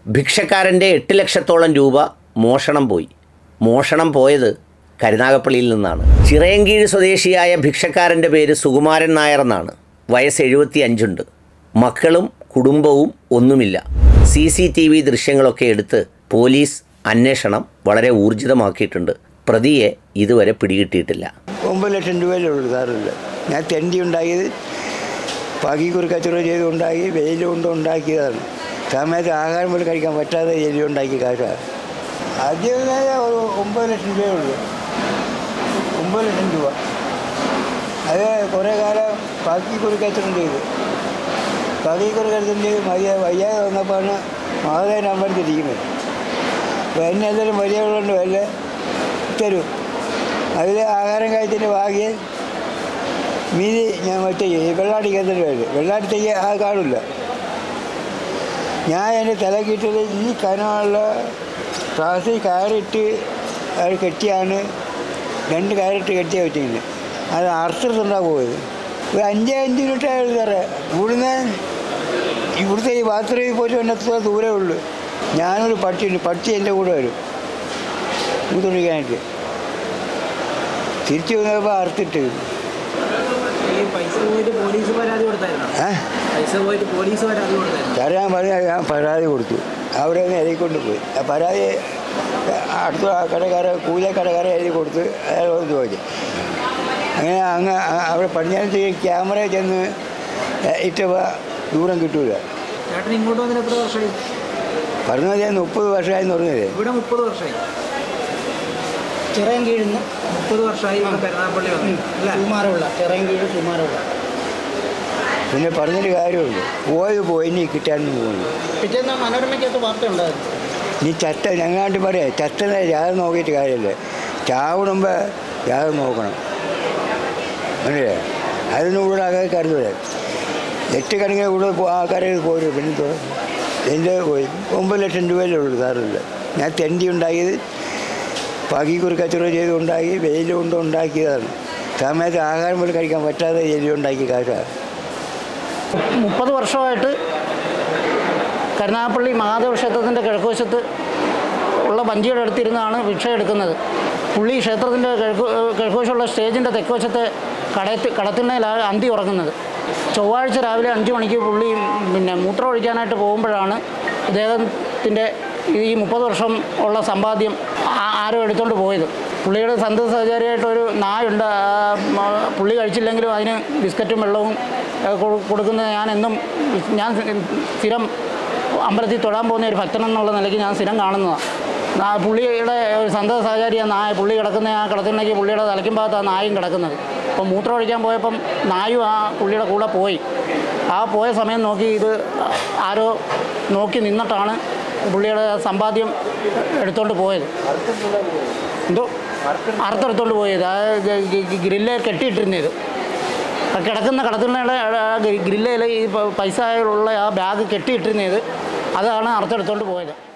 ഭിക്ഷക്കാരൻ്റെ എട്ട് ലക്ഷത്തോളം രൂപ മോഷണം പോയി മോഷണം പോയത് കരുനാഗപ്പള്ളിയിൽ നിന്നാണ് ചിറയൻകീഴ് സ്വദേശിയായ ഭിക്ഷക്കാരൻ്റെ പേര് സുകുമാരൻ നായർ എന്നാണ് വയസ്സ് എഴുപത്തി അഞ്ചുണ്ട് മക്കളും കുടുംബവും ഒന്നുമില്ല സി സി ടി വി ദൃശ്യങ്ങളൊക്കെ എടുത്ത് പോലീസ് അന്വേഷണം വളരെ ഊർജിതമാക്കിയിട്ടുണ്ട് പ്രതിയെ ഇതുവരെ പിടികിട്ടിയിട്ടില്ല ഒമ്പത് ലക്ഷം രൂപയല്ലേ ഉള്ളൂ സാറില്ല ഞാൻ തെണ്ടി ഉണ്ടാക്കിയത് പകിക്കുറി കച്ചവടം ചെയ്ത് ഉണ്ടാക്കി വെയിൽ കൊണ്ട് ഉണ്ടാക്കിയതാണ് സമയത്ത് ആഹാരം പോലും കഴിക്കാൻ പറ്റാതെ എലി ഉണ്ടാക്കിയ കാശാണ് ആദ്യം തന്നെ ഒരു ഒമ്പത് ലക്ഷം രൂപയേ ഉള്ളൂ ഒമ്പത് ലക്ഷം രൂപ അത് കുറേ കാലം പകിക്കുറി കച്ചവടം ചെയ്തു പകിക്കുറി കച്ചവടം ചെയ്ത് മയ്യ വയ്യാതെ വന്നപ്പോഴാണ് മാതാവിനെ അമ്പലത്തിരിക്കുന്നത് അപ്പോൾ എന്നെ എന്തെങ്കിലും മര്യാദകളുണ്ട് വല്ല തരും അതിൽ ആഹാരം കഴിച്ചതിൻ്റെ ഭാഗ്യ മീതി ഞാൻ മറ്റേ ഈ വെള്ളാടിക്കത്തിന് വേണ്ടി വെള്ളാടിത്തേക്ക് ആ കാണില്ല ഞാൻ എൻ്റെ തല കിട്ടിയത് ഈ കനമുള്ള ക്ലാസ്സിൽ കയറിട്ട് അത് കെട്ടിയാണ് രണ്ട് കയറിട്ട് കെട്ടിയാണ് വെച്ചിരിക്കുന്നത് അത് അർത്ഥത്തുണ്ടാ പോയത് ഒരു അഞ്ച് അഞ്ച് മിനിറ്റ് ആയിരുന്നു സാറേ ഇവിടുന്ന് ഇവിടുത്തെ ഈ ബാത്റൂമിൽ പോയിട്ട് എത്ര ദൂരമേ ഉള്ളൂ ഞാനൊരു പട്ടിയുണ്ട് പട്ടി എൻ്റെ കൂടെ വരും മൂത്തൊഴിക്കാനായിട്ട് തിരിച്ചു വന്നപ്പോൾ അറുത്തിട്ട് ഈ പൈസ പോയിട്ട് പോലീസ് പരാതി കൊടുത്തായിരുന്നു ഏ പൈസ പോയിട്ട് പോലീസ് പരാതി കൊടുത്തായിരുന്നു സാറേ ഞാൻ പറഞ്ഞ ഞാൻ പരാതി കൊടുത്തു അവിടെ നിന്ന് എഴുതി കൊണ്ട് പോയി ആ പരാതി അടുത്ത ആ കടക്കാരെ കൂലിയ കടക്കാരെ എഴുതി കൊടുത്ത് അയാൾ വന്ന് ചോദിച്ചു അങ്ങനെ അങ്ങ് അ- അവിടെ പടിഞ്ഞാറത്ത് ക്യാമറ ചെന്ന് ഇട്ടപ്പോൾ ദൂരം കിട്ടൂല ചേട്ടൻ ഇങ്ങോട്ട് വന്നിട്ട് എത്ര വർഷമായി പറഞ്ഞത് ഞാൻ മുപ്പത് വർഷമായെന്ന് പറഞ്ഞത് ഇവിടെ മുപ്പത് വർഷമായി ചിറയം കീഴുന്ന് മുപ്പത് വർഷമായി ഇവിടെ കരുനാഗപ്പള്ളി വന്നു അല്ല സുമാരമുള്ള ചിറയൻകീഴ് സുമാരമുള്ള പിന്നെ പറഞ്ഞൊരു കാര്യമുള്ളൂ പോയത് പോയി ഇനി കിട്ടാനും പോകുന്നു പിറ്റേന്ന് മനോരമയ്ക്കകത്ത് വാർത്ത ഉണ്ടായിരുന്നു നീ ചത്ത ഞങ്ങാണ്ട് പറയാം ചത്തനെ ജാതം നോക്കിയിട്ട് കാര്യമില്ല ചാവിടുമ്പോൾ ജാതം നോക്കണം മനസ്സിലെ അതിന് കൂടെ ആൾക്കാർ കരുതൂടെ എട്ട് കണക്കിന് കൂടെ ആൾക്കാരെ പോരും പിന്നെ തോ- എൻ്റെ പോയി ഒമ്പത് ലക്ഷം രൂപയല്ലേ ഉള്ളൂ സാറില്ല ഞാൻ തെണ്ടി ഉണ്ടാക്കിയത് പകിക്കുറി കച്ചവടം ചെയ്ത് ഉണ്ടാക്കി വെയിൽ കൊണ്ട് ഉണ്ടാക്കിയതാണ് സമയത്ത് ആഹാരം പോലും കഴിക്കാൻ പറ്റാതെ എലി ഉണ്ടാക്കിയ കാശാണ് മുപ്പത് വർഷമായിട്ട് കരുനാഗപ്പള്ളി മഹാദേവ ക്ഷേത്രത്തിൻ്റെ കിഴക്കുവശത്ത് ഉള്ള വഞ്ചിയുടെ അടുത്തിരുന്നാണ് ഭിക്ഷ എടുക്കുന്നത് പുള്ളി ക്ഷേത്രത്തിൻ്റെ കിഴക്ക് കിഴക്കുവശമുള്ള സ്റ്റേജിൻ്റെ തെക്കുവശത്തെ കടത്തി കടത്തിണ്ണയിലാണ് അന്തി ഉറങ്ങുന്നത് ചൊവ്വാഴ്ച രാവിലെ അഞ്ച് മണിക്ക് പുള്ളി പിന്നെ മൂത്രം ഒഴിക്കാനായിട്ട് പോകുമ്പോഴാണ് ഇദ്ദേഹത്തിൻ്റെ ഈ മുപ്പത് വർഷം ഉള്ള സമ്പാദ്യം ആ- ആരോ എടുത്തുകൊണ്ട് പോയത് പുള്ളിയുടെ സന്തത സഹചാരിയായിട്ട് ഒരു നായുണ്ട് ആ, മ- പുള്ളി കഴിച്ചില്ലെങ്കിലും അതിന് ബിസ്ക്കറ്റും വെള്ളവും ആ, കൊ- കൊടുക്കുന്നത് ഞാൻ എന്നും ഞാൻ സ്ഥിരം അമ്പലത്തിൽ തൊഴാൻ പോകുന്ന ഒരു ഭക്തൻ എന്നുള്ള നിലയ്ക്ക് ഞാൻ സ്ഥിരം കാണുന്നതാണ് നാ- പുള്ളിയുടെ ഒരു സന്തത സഹചാരി ആ നായ പുള്ളി കിടക്കുന്ന ആ കിടത്തിലേക്ക് പുള്ളിയുടെ തലയ്ക്കും ഭാഗത്ത് ആ നായും കിടക്കുന്നത് അപ്പം മൂത്രം ഒഴിക്കാൻ പോയപ്പം നായും ആ പുള്ളിയുടെ കൂടെ പോയി ആ പോയ സമയം നോക്കി ഇത് ആരോ നോക്കി നിന്നിട്ടാണ് പുള്ളിയുടെ സമ്പാദ്യം എടുത്തോണ്ട് പോയത് എന്തോ അറുത്തെടുത്തോണ്ട് പോയത് ആ ഗ്രില്ല് കെട്ടിയിട്ടിരുന്നത് ആ കിടക്കുന്ന കടത്തുണ്ണയുടെ ഗ്രില്ലയിൽ ഈ പ- പൈസ ഉള്ള ആ ബാഗ് കെട്ടിയിട്ടിരുന്നത് അതാണ് അറുത്തെടുത്തോണ്ട് പോയത്